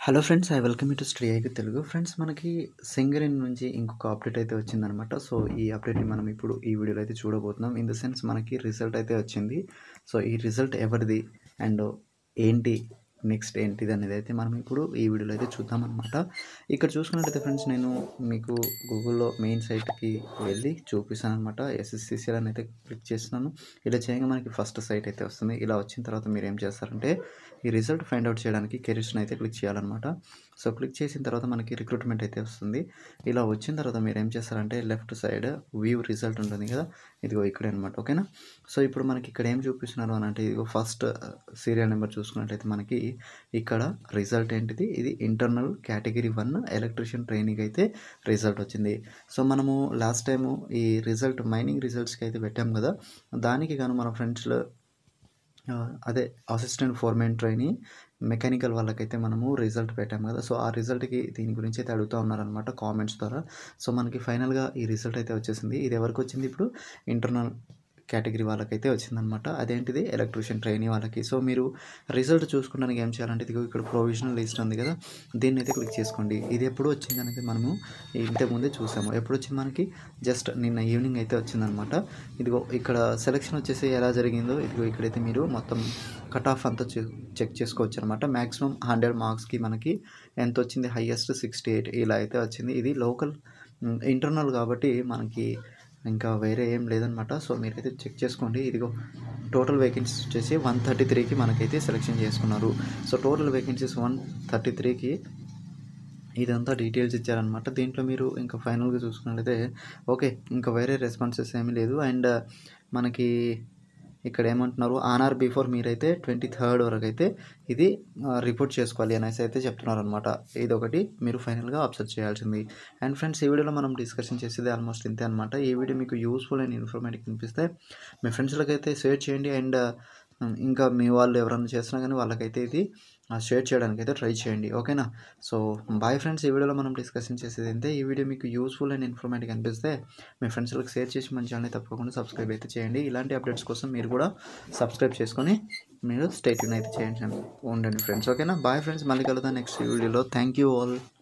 hello friends I welcome you to స్ట్రీ ఐకి Telugu friends మనకి సింగరిన్ నుంచి ఇంకొక అప్డేట్ అయితే వచ్చిందనమాట సో ఈ అప్డేట్ని మనం ఇప్పుడు ఈ వీడియోలో అయితే చూడబోతున్నాం ఇన్ ద సెన్స్ మనకి రిజల్ట్ అయితే వచ్చింది సో ఈ రిజల్ట్ ఎవరిది అండ్ ఏంటి నెక్స్ట్ ఏంటిది అనేది అయితే మనం ఇప్పుడు ఈ వీడియోలో అయితే చూద్దాం అనమాట ఇక్కడ చూసుకున్నట్టయితే ఫ్రెండ్స్ నేను మీకు గూగుల్లో మెయిన్ సైట్కి వెళ్ళి చూపిస్తాను అనమాట ఎస్ఎస్సిసిఎల్ అని అయితే క్లిక్ చేస్తున్నాను ఇలా చేయగా మనకి ఫస్ట్ సైట్ అయితే వస్తుంది ఇలా వచ్చిన తర్వాత మీరు ఏం చేస్తారంటే ఈ రిజల్ట్ ఫైండ్ అవుట్ చేయడానికి కెరీర్స్ని అయితే క్లిక్ చేయాలన్నమాట సో క్లిక్ చేసిన తర్వాత మనకి రిక్రూట్మెంట్ అయితే వస్తుంది ఇలా వచ్చిన తర్వాత మీరు ఏం చేస్తారంటే లెఫ్ట్ సైడ్ వ్యూ రిజల్ట్ ఉంటుంది కదా ఇదిగో ఇక్కడే అనమాట ఓకేనా సో ఇప్పుడు మనకి ఇక్కడ ఏం చూపిస్తున్నారు అని అంటే ఇదిగో ఫస్ట్ సీరియల్ నెంబర్ చూసుకున్నట్లయితే మనకి ఇక్కడ రిజల్ట్ ఏంటిది ఇది internal category one electrician training అయితే రిజల్ట్ వచ్చింది సో మనము లాస్ట్ టైము ఈ రిజల్ట్ మైనింగ్ రిజల్ట్స్కి అయితే పెట్టాం కదా దానికి గాను మన ఫ్రెండ్స్లో ఆ, అదే అసిస్టెంట్ ఫోర్మెన్ ట్రైనీ మెకానికల్ వాళ్ళకైతే మనము రిజల్ట్ పెట్టాము కదా సో ఆ రిజల్ట్కి దీని గురించి అయితే అడుగుతూ ఉన్నారనమాట కామెంట్స్ ద్వారా సో మనకి ఫైనల్గా ఈ రిజల్ట్ అయితే వచ్చేసింది ఇది ఎవరికి వచ్చింది ఇప్పుడు ఇంటర్నల్ కేటగిరీ వాళ్ళకైతే వచ్చిందనమాట అదేంటిది ఎలక్ట్రీషియన్ ట్రైనీ వాళ్ళకి సో మీరు రిజల్ట్ చూసుకోవడానికి ఏం చేయాలంటే ఇదిగో ఇక్కడ ప్రొవిజనల్ లిస్ట్ ఉంది కదా దీన్ని అయితే క్లిక్ చేసుకోండి ఇది ఎప్పుడు వచ్చింది అనేది మనము ఇంతకుముందే చూసాము ఎప్పుడు వచ్చింది మనకి జస్ట్ నిన్న ఈవినింగ్ అయితే వచ్చిందనమాట ఇదిగో ఇక్కడ సెలెక్షన్ వచ్చేసి ఎలా జరిగిందో ఇదిగో ఇక్కడైతే మీరు మొత్తం కట్ ఆఫ్ అంతా చెక్ చేసుకోవచ్చు అనమాట మ్యాక్సిమం హండ్రెడ్ మార్క్స్కి మనకి ఎంత వచ్చింది హైయెస్ట్ సిక్స్టీ ఎయిట్ ఇలా అయితే వచ్చింది ఇది లోకల్ ఇంటర్నల్ కాబట్టి మనకి ఇంకా వేరే ఏం లేదనమాట సో మీరైతే చెక్ చేసుకోండి ఇదిగో టోటల్ వేకెన్సీస్ వచ్చేసి వన్ థర్టీ త్రీకి మనకైతే సెలెక్షన్ చేసుకున్నారు so total vacancies one thirty త్రీకి ఇదంతా డీటెయిల్స్ ఇచ్చారనమాట దీంట్లో మీరు ఇంకా ఫైనల్గా చూసుకున్నట్లయితే ఓకే ఇంకా వేరే రెస్పాన్సెస్ ఏమీ లేదు అండ్ మనకి ఇక్కడ ఏమంటున్నారు ఆన్ఆర్ బిఫోర్ మీరైతే ట్వంటీ థర్డ్ వరకు అయితే ఇది రిపోర్ట్ చేసుకోవాలి అనేసి అయితే చెప్తున్నారు అనమాట ఇది ఒకటి మీరు ఫైనల్గా అబ్జర్వ్ చేయాల్సింది అండ్ ఫ్రెండ్స్ ఈ వీడియోలో మనం డిస్కషన్ చేసేది ఆల్మోస్ట్ ఇంతే అనమాట ఈ వీడియో మీకు యూస్ఫుల్ అండ్ ఇన్ఫర్మేటివ్ అనిపిస్తే మీ ఫ్రెండ్స్లకి అయితే షేర్ చేయండి అండ్ ఇంకా మీ వాళ్ళు ఎవరైనా చేసినా కానీ వాళ్ళకైతే ఇది షేర్ చేయడానికి అయితే ట్రై చేయండి ఓకేనా సో బాయ్ ఫ్రెండ్స్ ఈ వీడియోలో మనం డిస్కషన్ చేసేది అంతే ఈ వీడియో మీకు యూస్ఫుల్ అండ్ ఇన్ఫర్మేటివ్ అనిపిస్తే మీ ఫ్రెండ్స్లకు షేర్ చేసి మన ఛానల్ తప్పకుండా సబ్స్క్రైబ్ అయితే చేయండి ఇలాంటి అప్డేట్స్ కోసం మీరు కూడా సబ్స్క్రైబ్ చేసుకొని మీరు స్టేట్ అయితే చేయండి ఉండండి ఫ్రెండ్స్ ఓకేనా బాయ్ ఫ్రెండ్స్ మళ్ళీ కలుద్దాం నెక్స్ట్ వీడియోలో థ్యాంక్ యూ ఆల్